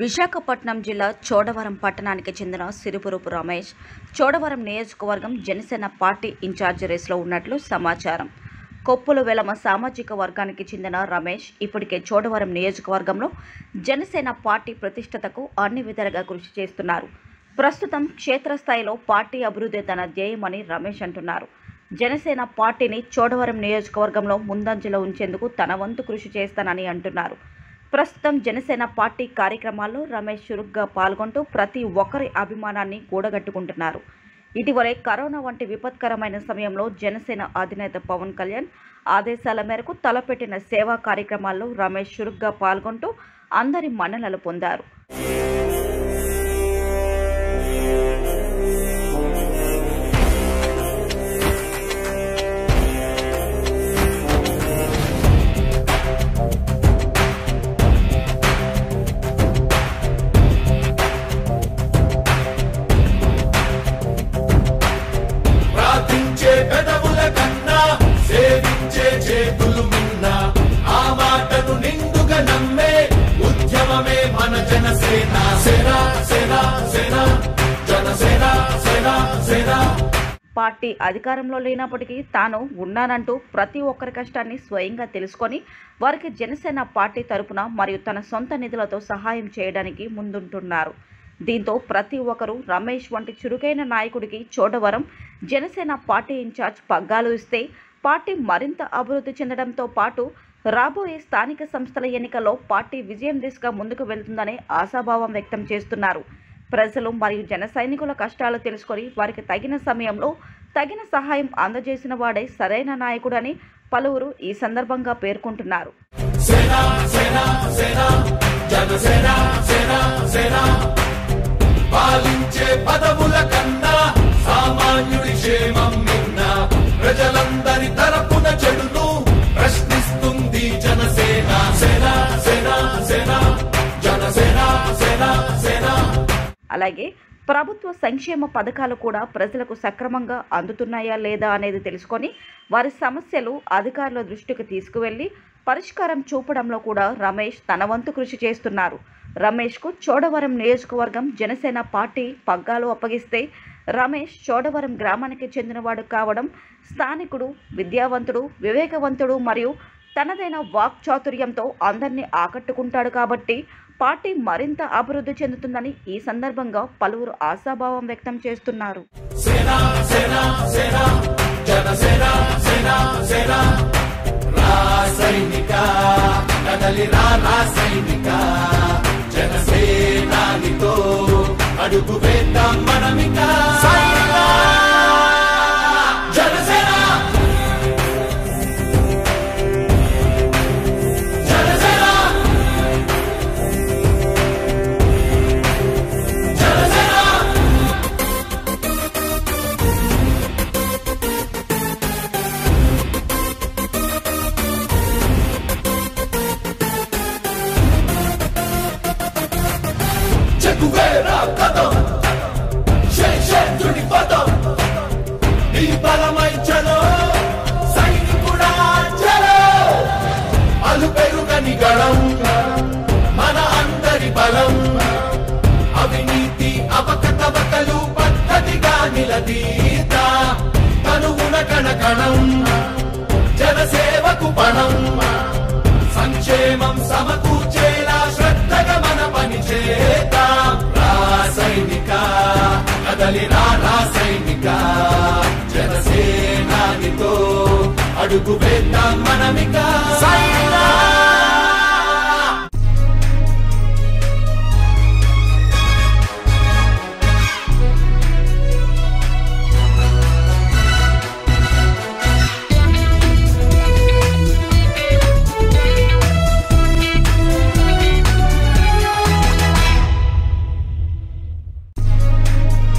విశాఖపట్నం జిల్లా చోడవరం పట్టణానికి చెందిన సిరిపురపు రమేష్ చోడవరం నియోజకవర్గం జనసేన పార్టీ ఇన్ఛార్జ్ రేసులో ఉన్నట్లు సమాచారం కొప్పుల వెలమ సామాజిక వర్గానికి చెందిన రమేష్ ఇప్పటికే చోడవరం నియోజకవర్గంలో జనసేన పార్టీ ప్రతిష్టతకు అన్ని విధాలుగా కృషి చేస్తున్నారు ప్రస్తుతం క్షేత్రస్థాయిలో పార్టీ అభివృద్ధి తన ధ్యేయమని రమేష్ అంటున్నారు జనసేన పార్టీని చోడవరం నియోజకవర్గంలో ముందంజలో ఉంచేందుకు తన వంతు కృషి చేస్తానని అంటున్నారు ప్రస్తుతం జనసేన పార్టీ కార్యక్రమాల్లో రమేష్ చురుగ్గా పాల్గొంటూ ప్రతి ఒక్కరి అభిమానాన్ని కూడగట్టుకుంటున్నారు ఇటీవలే కరోనా వంటి విపత్కరమైన సమయంలో జనసేన అధినేత పవన్ కళ్యాణ్ ఆదేశాల మేరకు తలపెట్టిన సేవా కార్యక్రమాల్లో రమేష్ చురుగ్గా పాల్గొంటూ అందరి మన్ననలు పొందారు ప్రార్థించే పెదవుల కన్నా సేవించే చేతులు మిన్న ఆ మాటను నిండుగా నమ్మే ఉద్యమమే మన జనసేన సేన సేన సేన జనసేన సేన సేన పార్టీ అధికారంలో లేనప్పటికీ తాను ఉన్నానంటూ ప్రతి ఒక్కరి కష్టాన్ని స్వయంగా తెలుసుకొని వారికి జనసేన పార్టీ తరపున మరియు తన సొంత నిధులతో సహాయం చేయడానికి ముందుంటున్నారు దీంతో ప్రతి ఒక్కరూ రమేష్ వంటి చురుకైన నాయకుడికి చోడవరం జనసేన పార్టీ ఇన్ఛార్జ్ పగ్గాలు ఇస్తే పార్టీ మరింత అభివృద్ధి చెందడంతో పాటు రాబోయే స్థానిక సంస్థల ఎన్నికల్లో పార్టీ విజయం దిశగా ముందుకు వెళ్తుందనే ఆశాభావం వ్యక్తం చేస్తున్నారు ప్రజలు మరియు జన సైనికుల కష్టాలు తెలుసుకొని వారికి తగిన సమయంలో తగిన సహాయం అందజేసిన వాడే సరైన నాయకుడని పలువురు ఈ సందర్భంగా పేర్కొంటున్నారు సేన సేన సేన జనసేన సేన సేన పాలించే పదవుల కన్నా సామాన్యుడి క్షేమం నిన్న ప్రజలందరి తరపున చెడును ప్రశ్నిస్తుంది జనసేన సేన సేన సేన జనసేన సేన సేన అలాగే ప్రభుత్వ సంక్షేమ పథకాలు కూడా ప్రజలకు సక్రమంగా అందుతున్నాయా లేదా అనేది తెలుసుకొని వారి సమస్యలు అధికారుల దృష్టికి తీసుకువెళ్లి పరిష్కారం చూపడంలో కూడా రమేష్ తన వంతు కృషి చేస్తున్నారు రమేష్కు చోడవరం నియోజకవర్గం జనసేన పార్టీ పగ్గాలు అప్పగిస్తే రమేష్ చోడవరం గ్రామానికి చెందినవాడు కావడం స్థానికుడు విద్యావంతుడు వివేకవంతుడు మరియు తనదైన వాక్ చాతుర్యంతో అందరినీ ఆకట్టుకుంటాడు కాబట్టి పార్టీ మరింత అభివృద్ధి చెందుతుందని ఈ సందర్భంగా పలువురు ఆశాభావం వ్యక్తం చేస్తున్నారు సేన సేన సేన జనసేన సేన సేన రాసైనిక కదలి రా రాసైనిక జనసేనానితో అడుగు వేద్దాం మనమిక సైనిక జనసేన జనసేన జనసేన చెక్కువేరా కథం శేషేంద్రుడి పదం నీ బలమై చలో సైనికుడా చలో అలు పెరుగని గళం మన అందరి బలం అవినీతి అవకతవకలు పద్ధతిగా నిలదీత కనుగుణ కణకణం జనసేవకు పణం సంక్షేమం సమకూర్చేలా శ్రద్ధగా మన పని చేద్దాం రాసైనిక కదలి రా రాసైనిక జనసేనానితో అడుగు వేద్దాం మనమిక సైనిక